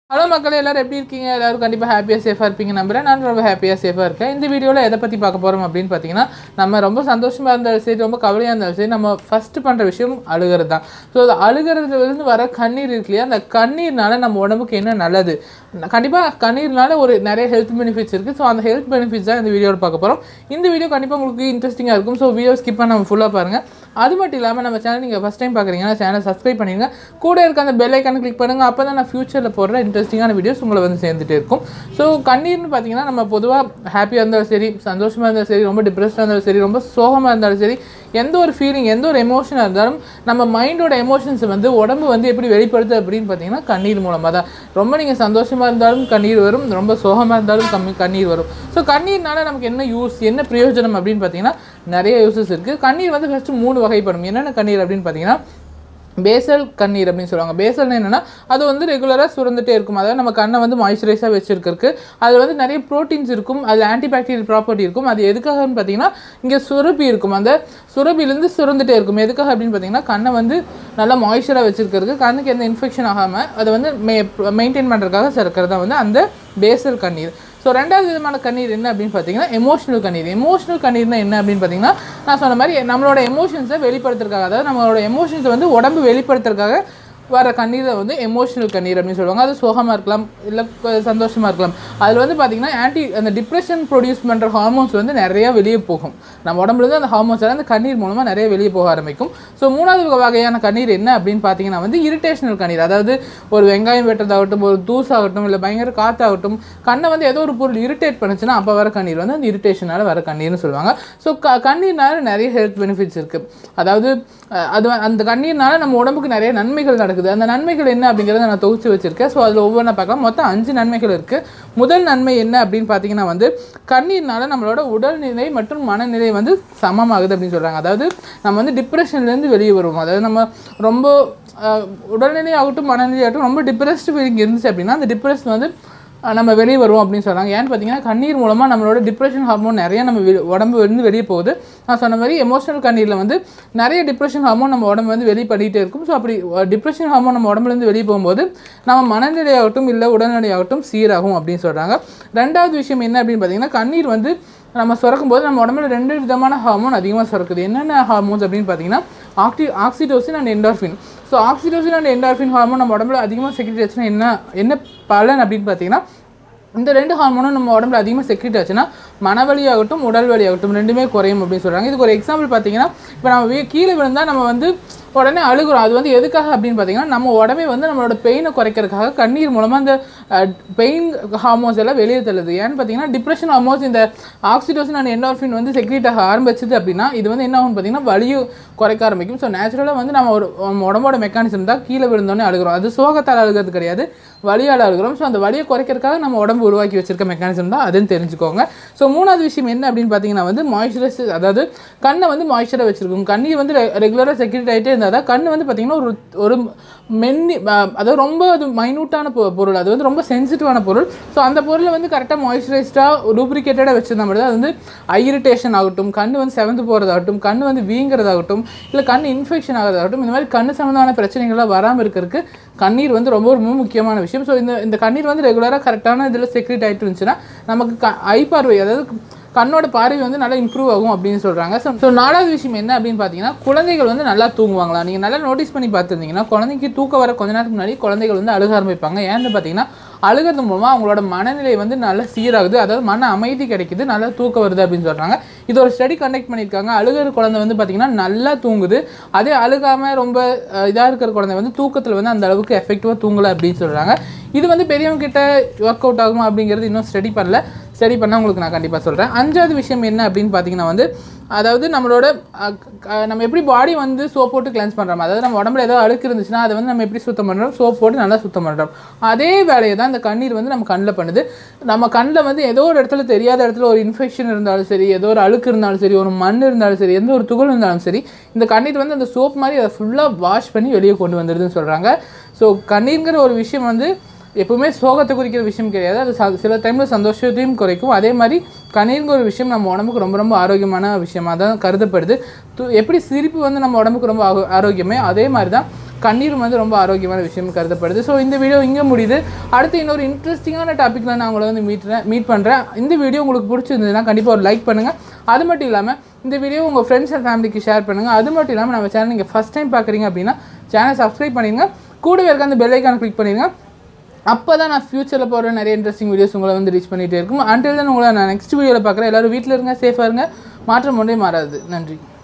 hello மக்களே எல்லாரும் எப்படி இருக்கீங்க எல்லாரும் கண்டிப்பாக ஹாப்பியாக சேஃபாக இருப்பீங்க நம்புறேன் நான் ரொம்ப ஹாப்பியாக சேஃபாக இருக்கேன் இந்த வீடியோவில் எதை பற்றி பார்க்க போகிறோம் அப்படின்னு பார்த்தீங்கன்னா நம்ம ரொம்ப சந்தோஷமாக இருந்தாலும் சரி ரொம்ப கவலையாக இருந்தாலும் சரி நம்ம ஃபஸ்ட்டு பண்ணுற விஷயம் அழுகிறது தான் ஸோ அது அழுகிறதுலேருந்து வர கண்ணீர் இருக்கு இல்லையா அந்த கண்ணீர்னால நம்ம உடம்புக்கு என்ன நல்லது கண்டிப்பாக கண்ணீர்னால ஒரு நிறைய ஹெல்த் பெனிஃபிட்ஸ் இருக்குது ஸோ அந்த ஹெல்த் பெனிஃபிட்ஸ் தான் இந்த வீடியோவில் பார்க்க போகிறோம் இந்த வீடியோ கண்டிப்பாக உங்களுக்கு இன்ட்ரெஸ்டிங்காக இருக்கும் ஸோ வீடியோ ஸ்கிப் பண்ண நம்ம ஃபுல்லாக பாருங்கள் அது மட்டும் இல்லாமல் நம்ம சேனல் நீங்கள் ஃபஸ்ட் டைம் பார்க்குறீங்கன்னா சேனல் சப்ஸ்கிரைப் பண்ணிடுங்க கூட இருக்க அந்த பெல் ஐக்கான கிளிக் பண்ணுங்கள் அப்போ தான் நான் ஃபியூச்சரில் போடுற இன்ட்ரெஸ்டிங்கான வீடியோஸ் உங்களை வந்து சேர்ந்துட்டே இருக்கும் ஸோ கண்ணீர்னு பார்த்தீங்கன்னா நம்ம பொதுவாக ஹாப்பியாக இருந்தாலும் சரி சந்தோஷமாக இருந்தாலும் சரி ரொம்ப டிப்ரெஸ்டாக இருந்தாலும் சரி ரொம்ப சோகமாக இருந்தாலும் சரி எந்த ஒரு ஃபீலிங் எந்த ஒரு எமோஷனாக இருந்தாலும் நம்ம மைண்டோட எமோஷன்ஸை வந்து உடம்பு வந்து எப்படி வெளிப்படுது அப்படின்னு பார்த்தீங்கன்னா கண்ணீர் மூலமாக தான் ரொம்ப நீங்கள் சந்தோஷமாக இருந்தாலும் கண்ணீர் வரும் ரொம்ப சோகமாக இருந்தாலும் கம்மி கண்ணீர் வரும் ஸோ கண்ணீர்னால நமக்கு என்ன யூஸ் என்ன பிரயோஜனம் அப்படின்னு பார்த்தீங்கன்னா நிறைய யூசஸ் இருக்குது கண்ணீர் வந்து ஃபஸ்ட்டு மூணு வகைப்படும் என்னென்ன கண்ணீர் அப்படின்னு பார்த்தீங்கன்னா பேசல் கண்ணீர் அப்படின்னு சொல்லுவாங்க பேசல்னா என்னென்னா அது வந்து ரெகுலராக சுரந்துட்டே இருக்கும் அதாவது நம்ம கண்ணை வந்து மாய்ஸ்சரைஸாக வச்சிருக்கிறதுக்கு அதில் வந்து நிறைய ப்ரோட்டீன்ஸ் இருக்கும் அதில் ஆன்டிபாக்டீரியல் ப்ராப்பர்ட்டி இருக்கும் அது எதுக்காகன்னு பார்த்தீங்கன்னா இங்கே சுரப்பி இருக்கும் அந்த சுரப்பிலேருந்து சுரந்துட்டே இருக்கும் எதுக்காக அப்படின்னு பார்த்தீங்கன்னா கண்ணை வந்து நல்லா மாய்ஸ்சராக வச்சிருக்கிறதுக்கு கண்ணுக்கு எந்த இன்ஃபெக்ஷன் ஆகாமல் அதை வந்து மெ மெயின்டைன் பண்ணுறதுக்காக சிறக்கிறது தான் வந்து அந்த பேசல் கண்ணீர் ஸோ ரெண்டாவது விதமான கண்ணீர் என்ன அப்படின்னு பார்த்தீங்கன்னா எமோஷனல் கண்ணீர் எமோஷனல் கண்ணீர்னா என்ன அப்படின்னு பார்த்தீங்கன்னா நான் சொன்ன மாதிரி நம்மளோட எமோஷன்ஸை வெளிப்படுத்துறதுக்காக அதாவது நம்மளோட எமோஷன்ஸை வந்து உடம்பு வெளிப்படுத்துறதுக்காக வர கண்ணீரை வந்து எமோஷனல் கண்ணீர் அப்படின்னு சொல்லுவாங்க அது சோகமாக இருக்கலாம் இல்லை சந்தோஷமாக இருக்கலாம் அதில் வந்து பார்த்திங்கன்னா ஆன்டி அந்த டிப்ரெஷன் ப்ரொடியூஸ் பண்ணுற ஹார்மோன்ஸ் வந்து நிறையா வெளியே போகும் நம்ம உடம்புலேருந்து அந்த ஹார்மோன்ஸ் எல்லாம் அந்த கண்ணீர் மூலமாக நிறைய வெளியே போக ஆரம்பிக்கும் ஸோ மூணாவது வகையான கண்ணீர் என்ன அப்படின்னு பார்த்தீங்கன்னா வந்து இரிட்டேஷனல் கண்ணீர் அதாவது ஒரு வெங்காயம் வெட்டுறதாகட்டும் ஒரு தூஸ் ஆகட்டும் இல்லை பயங்கர காற்றாகட்டும் கண்ணை வந்து ஏதோ ஒரு பொருள் இரிட்டேட் பண்ணுச்சுன்னா அப்போ வர கண்ணீர் வந்து அந்த இரிட்டேஷனால் வர கண்ணீர்னு சொல்லுவாங்க ஸோ க கண்ணீர்னால நிறைய ஹெல்த் பெனிஃபிட்ஸ் இருக்குது அதாவது அது அந்த கண்ணீர்னால நம்ம உடம்புக்கு நிறைய நன்மைகள் நடக்குது அந்த நன்மைகள் என்ன அப்படிங்கிறத நான் தொகுத்து வச்சிருக்கேன் ஸோ அதில் ஒவ்வொன்றா பார்க்கலாம் மொத்தம் அஞ்சு நன்மைகள் இருக்குது முதல் நன்மை என்ன அப்படின்னு பார்த்தீங்கன்னா வந்து கண்ணீர்னால நம்மளோட உடல்நிலை மற்றும் மனநிலை வந்து சமமாகுது அப்படின்னு சொல்கிறாங்க அதாவது நம்ம வந்து டிப்ரெஷன்லேருந்து வெளியே வருவோம் அதாவது நம்ம ரொம்ப உடல்நிலை ஆகட்டும் மனநிலை ஆகட்டும் ரொம்ப டிப்ரெஸ்டு ஃபீலிங் இருந்துச்சு அப்படின்னா அந்த டிப்ரெஷன் வந்து நம்ம வெளியே வருவோம் அப்படின்னு சொல்கிறாங்க ஏன்னு பார்த்தீங்கன்னா கண்ணீர் மூலமாக நம்மளோட டிப்ரெஷன் ஹார்மோன் நிறைய நம்ம உடம்பு வந்து வெளியே போகுது நான் சொன்ன மாதிரி எமோஷனல் கண்ணீரில் வந்து நிறைய டிப்ரெஷன் ஹார்மோன் நம்ம உடம்பு வந்து வெளியே பண்ணிகிட்டே இருக்கும் ஸோ அப்படி டிப்ரெஷன் ஹார்மோன் நம்ம உடம்புலேருந்து வெளியே போகும்போது நம்ம மனநிலையாகட்டும் இல்லை உடல்நிலையாகட்டும் சீராகும் அப்படின்னு சொல்கிறாங்க ரெண்டாவது விஷயம் என்ன அப்படின்னு பார்த்தீங்கன்னா கண்ணீர் வந்து நம்ம சுரக்கும் போது நம்ம உடம்புல ரெண்டு விதமான ஹார்மோன் அதிகமாக சுரக்குது என்னென்ன ஹார்மோன்ஸ் அப்படின்னு பார்த்தீங்கன்னா ஆக்டி oxytocin and endorphin so oxytocin and endorphin hormone நம்ம உடம்புல அதிகமாக செக்ரெட் ஆச்சுன்னா என்ன என்ன பலன் அப்படின்னு பார்த்தீங்கன்னா இந்த ரெண்டு ஹார்மோனும் நம்ம உடம்புல அதிகமாக செக்ரெட் ஆச்சுன்னா மனவலி ஆகட்டும் உடல் வலி ஆகட்டும் ரெண்டுமே குறையும் அப்படின்னு சொல்கிறாங்க இதுக்கு ஒரு எக்ஸாம்பிள் பார்த்தீங்கன்னா இப்போ நம்ம கீழே விழுந்தால் நம்ம வந்து உடனே அழுகுறோம் அது வந்து எதுக்காக அப்படின்னு பார்த்தீங்கன்னா நம்ம உடம்பே வந்து நம்மளோட பெயினை குறைக்கிறதுக்காக கண்ணீர் மூலமாக அந்த பெயின் ஹார்மோன்ஸ் எல்லாம் வெளியே தள்ளுது ஏன்னு பார்த்தீங்கன்னா டிப்ரெஷன் ஹார்மோன்ஸ் இந்த ஆக்சிடோசின் அண்ட் என்டார்ஃபின் வந்து செக்ரேட் ஆக ஆரம்பிச்சது அப்படின்னா இது வந்து என்ன ஆகும் பார்த்தீங்கன்னா வலியும் குறைக்க ஆரம்பிக்கும் ஸோ நேச்சுரலாக வந்து நம்ம ஒரு உடம்போட மெக்கானிசம் தான் கீழே விழுந்தோடனே அழுகிறோம் அது சோகத்தால் அழுகிறது கிடையாது வலியால் அழுகிறோம் ஸோ அந்த வலியை குறைக்கிறதுக்காக நம்ம உடம்பு உருவாக்கி வச்சிருக்க மெக்கானிசம் தான் அதுன்னு தெரிஞ்சுக்கோங்க ஸோ மூணாவது விஷயம் என்ன அப்படின்னு பார்த்தீங்கன்னா வந்து மாய்ஸ்சரைஸ் அதாவது கண்ணை வந்து மாய்ஸ்சராக வச்சிருக்கும் கண்ணீர் வந்து ரெகுலராக செக்யூரிட் ஆகிட்டே இருந்தால் தான் கண் வந்து பார்த்திங்கன்னா ஒரு ஒரு மென்னி அதாவது ரொம்ப அது மைனூட்டான பொருள் அது வந்து ரொம்ப சென்சிட்டிவான பொருள் ஸோ அந்த பொருளை வந்து கரெக்டாக மாய்ஸ்சரைஸ்டாக லூப்ரிகேட்டடாக வச்சிருந்தா மட்டும் அது வந்து ஐரிட்டேஷன் ஆகட்டும் கண் வந்து செவந்து போகிறதாகட்டும் கண் வந்து வீங்கிறதாகட்டும் இல்லை கண் இன்ஃபெக்ஷன் ஆகிறதாகட்டும் இந்த மாதிரி கண் சம்மந்தமான பிரச்சனைகள்லாம் வராமல் இருக்கிறதுக்கு கண்ணீர் வந்து ரொம்ப ரொம்ப முக்கியமான விஷயம் ஸோ இந்த இந்த கண்ணீர் வந்து ரெகுலராக கரெக்டான இதில் செக்ரெட் ஆகிட்டு இருந்துச்சுன்னா நமக்கு க ஐ பார்வை அதாவது கண்ணோட பார்வை வந்து நல்லா இம்ப்ரூவ் ஆகும் அப்படின்னு சொல்கிறாங்க ஸோ ஸோ நாலாவது விஷயம் என்ன அப்படின்னு பார்த்தீங்கன்னா குழந்தைகள் வந்து நல்லா தூங்குவாங்களா நீங்கள் நல்லா நோட்டீஸ் பண்ணி பார்த்துருந்தீங்கன்னா குழந்தைக்கு தூக்க வர கொஞ்ச நேரத்துக்கு முன்னாடி குழந்தைகள் வந்து அழுக ஆரம்பிப்பாங்க ஏன்னு பார்த்தீங்கன்னா அழுகிறது மூலமாக அவங்களோட மனநிலை வந்து நல்லா சீராகுது அதாவது மன அமைதி கிடைக்குது நல்லா தூக்கம் வருது அப்படின்னு சொல்கிறாங்க இது ஒரு ஸ்டடி கண்டக்ட் பண்ணியிருக்காங்க அழுகிற குழந்தை வந்து பார்த்திங்கன்னா நல்லா தூங்குது அதே அழுகாமல் ரொம்ப இதாக இருக்கிற குழந்தை வந்து தூக்கத்தில் வந்து அந்த அளவுக்கு எஃபெக்டிவாக தூங்கலை அப்படின்னு சொல்கிறாங்க இது வந்து பெரியவங்க கிட்ட ஒர்க் அவுட் ஆகுமா அப்படிங்கிறது இன்னும் ஸ்டடி பண்ணல ஸ்டடி பண்ணால் உங்களுக்கு நான் கண்டிப்பாக சொல்கிறேன் அஞ்சாவது விஷயம் என்ன அப்படின்னு பார்த்தீங்கன்னா வந்து அதாவது நம்மளோட நம்ம எப்படி பாடி வந்து சோப் போட்டு கிளென்ஸ் பண்ணுறோம் அதாவது நம்ம உடம்புல ஏதோ அழுக்கு இருந்துச்சுன்னா அதை வந்து நம்ம எப்படி சுத்தம் பண்ணுறோம் சோப் போட்டு நல்லா சுத்தம் பண்ணுறோம் அதே வேலையை தான் இந்த கண்ணீர் வந்து நம்ம கண்ணில் பண்ணுது நம்ம கண்ணில் வந்து ஏதோ ஒரு இடத்துல தெரியாத இடத்துல ஒரு இன்ஃபெக்ஷன் இருந்தாலும் சரி ஏதோ ஒரு அழுக்கு இருந்தாலும் சரி ஒரு மண் இருந்தாலும் சரி எந்த ஒரு துகள் இருந்தாலும் சரி இந்த கண்ணீர் வந்து அந்த சோப் மாதிரி அதை ஃபுல்லாக வாஷ் பண்ணி வெளியே கொண்டு வந்துடுதுன்னு சொல்கிறாங்க ஸோ கண்ணீருங்கிற ஒரு விஷயம் வந்து எப்பவுமே சோகத்தை குறிக்கிற விஷயம் கிடையாது அது ச- சில டைமில் சந்தோஷத்தையும் குறைக்கும் அதே மாதிரி கண்ணீருங்கிற ஒரு விஷயம் நம்ம உடம்புக்கு ரொம்ப ரொம்ப ஆரோக்கியமான விஷயமா தான் கருதப்படுது து- எப்படி சிரிப்பு வந்து நம்ம உடம்புக்கு ரொம்ப ஆரோ- ஆரோக்கியமே அதே மாதிரி தான் கண்ணீரும் வந்து ரொம்ப ஆரோக்கியமான விஷயம் கருதப்படுது ஸோ இந்த வீடியோ இங்கே முடியுது அடுத்து இன்னொரு இன்ட்ரெஸ்டிங்கான டாப்பிக்கில் நான் உங்களை வந்து மீட்றேன் மீட் பண்ணுறேன் இந்த வீடியோ உங்களுக்கு பிடிச்சிருந்ததுன்னா கண்டிப்பாக ஒரு லைக் பண்ணுங்கள் அது மட்டும் இல்லாமல் இந்த வீடியோ உங்கள் ஃப்ரெண்ட்ஸ் அண்ட் ஃபேமிலிக்கு ஷேர் பண்ணுங்கள் அது மட்டும் இல்லாமல் நம்ம சேனல் நீங்கள் ஃபஸ்ட் டைம் பார்க்குறீங்க அப்படின்னா சேனல் சப்ஸ்கிரைப் பண்ணிடுங்க கூடவே இருக்க அந்த பெல் ஐக்கான கிளிக் பண்ணிடுங்க அப்போ தான் நான் ஃப்யூச்சரில் போகிற நிறைய இன்ட்ரெஸ்டிங் வீடியோஸ் உங்களை வந்து ரீச் பண்ணிகிட்டே இருக்கும் அன்டில் தான் உங்களை நான் நெக்ஸ்ட் வீடியோவில் பார்க்குறேன் எல்லோரும் வீட்டில் இருங்க சேஃபாக இருங்க மாற்றம் ஒன்றே மாறாது நன்றி